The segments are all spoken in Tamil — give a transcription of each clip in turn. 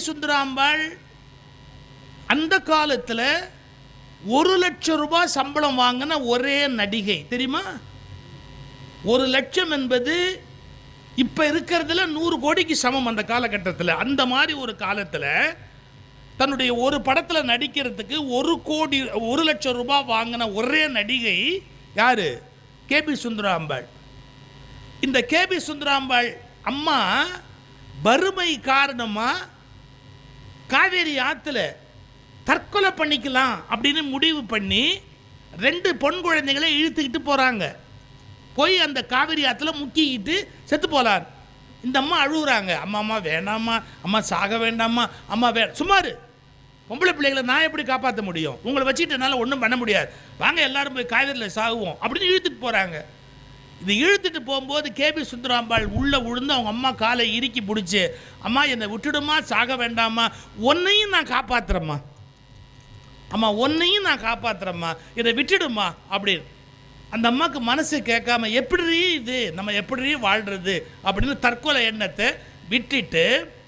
சுந்தராம்பாள் அந்த காலத்தில் ஒரு லட்சம் ரூபாய் சம்பளம் வாங்கின ஒரே நடிகை தெரியுமா ஒரு லட்சம் என்பது இப்போ இருக்கிறதுல நூறு கோடிக்கு சமம் அந்த காலகட்டத்தில் அந்த மாதிரி ஒரு காலத்தில் தன்னுடைய ஒரு படத்தில் நடிக்கிறதுக்கு ஒரு கோடி ஒரு லட்சம் ரூபாய் வாங்கின ஒரே நடிகை யாரு கேபி சுந்தராம்பாள் இந்த கேபி சுந்தராம்பாள் அம்மா வறுமை காரணமாக காவேரி ஆற்றுல தற்கொலை பண்ணிக்கலாம் அப்படின்னு முடிவு பண்ணி ரெண்டு பொன் குழந்தைகளை இழுத்துக்கிட்டு போகிறாங்க போய் அந்த காவிரி ஆற்றுல முக்கிக்கிட்டு செத்து போலார் இந்த அம்மா அழுகுறாங்க அம்மா அம்மா வேண்டாம்மா அம்மா சாக வேண்டாம்மா அம்மா வே சுமார் பொம்பளை பிள்ளைகளை நான் எப்படி காப்பாற்ற முடியும் உங்களை வச்சுக்கிட்டு என்னால் ஒன்றும் பண்ண முடியாது வாங்க எல்லாரும் போய் காவேரியில் சாகுவோம் அப்படின்னு இழுத்துட்டு போகிறாங்க இது இழுத்துட்டு போகும்போது கேபி சுந்தராம்பாள் உள்ளே விழுந்து அவங்க அம்மா காலை இறுக்கி பிடிச்சி அம்மா என்னை விட்டுடுமா சாக வேண்டாமா உன்னையும் நான் காப்பாத்துறேம்மா அம்மா உன்னையும் நான் காப்பாத்துறேம்மா இதை விட்டுடுமா அப்படின்னு அந்த அம்மாவுக்கு மனசு கேட்காம எப்படி இது நம்ம எப்படி வாழ்கிறது அப்படின்னு தற்கொலை எண்ணத்தை விட்டுட்டு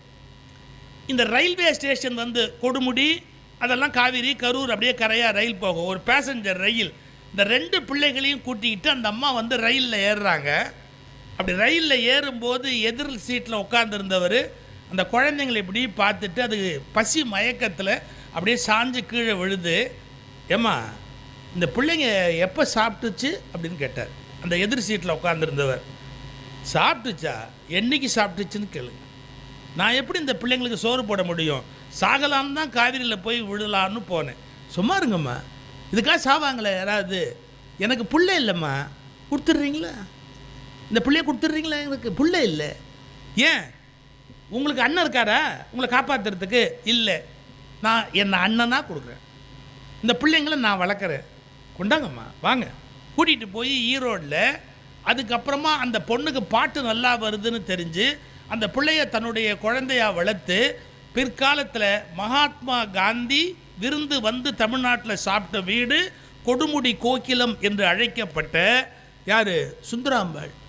இந்த ரயில்வே ஸ்டேஷன் வந்து கொடுமுடி அதெல்லாம் காவிரி கரூர் அப்படியே கரையாக ரயில் போகும் ஒரு பேசஞ்சர் ரயில் இந்த ரெண்டு பிள்ளைகளையும் கூட்டிக்கிட்டு அந்த அம்மா வந்து ரயிலில் ஏறுறாங்க அப்படி ரயிலில் ஏறும்போது எதிர் சீட்டில் உட்காந்துருந்தவர் அந்த குழந்தைங்களை இப்படி பார்த்துட்டு அது பசி மயக்கத்தில் அப்படியே சாஞ்சு கீழே விழுது ஏம்மா இந்த பிள்ளைங்க எப்போ சாப்பிட்டுச்சு அப்படின்னு கேட்டார் அந்த எதிர் சீட்டில் உட்காந்துருந்தவர் சாப்பிட்டுச்சா என்னைக்கு சாப்பிட்டுச்சுன்னு கேளுங்க நான் எப்படி இந்த பிள்ளைங்களுக்கு சோறு போட முடியும் சாகலான்னு தான் காவிரியில் போய் விழலான்னு போனேன் சும்மா இருங்கம்மா இதுக்காக சாவாங்களே யாராவது எனக்கு புள்ள இல்லைம்மா கொடுத்துட்றீங்களா இந்த பிள்ளைய கொடுத்துட்றீங்களா எனக்கு புள்ள இல்லை ஏன் உங்களுக்கு அண்ணன் இருக்காரா உங்களை காப்பாற்றுறதுக்கு இல்லை நான் என்னை அண்ணனாக கொடுக்குறேன் இந்த பிள்ளைங்களை நான் வளர்க்குறேன் கொண்டாங்கம்மா வாங்க கூட்டிகிட்டு போய் ஈரோடில் அதுக்கப்புறமா அந்த பொண்ணுக்கு பாட்டு நல்லா வருதுன்னு தெரிஞ்சு அந்த பிள்ளைய தன்னுடைய குழந்தையா வளர்த்து பிற்காலத்தில் மகாத்மா காந்தி விருந்து வந்து தமிழ்நாட்டில் சாப்பிட்ட வீடு கொடுமுடி கோகிலம் என்று அழைக்கப்பட்ட யார் சுந்தராம்பாள்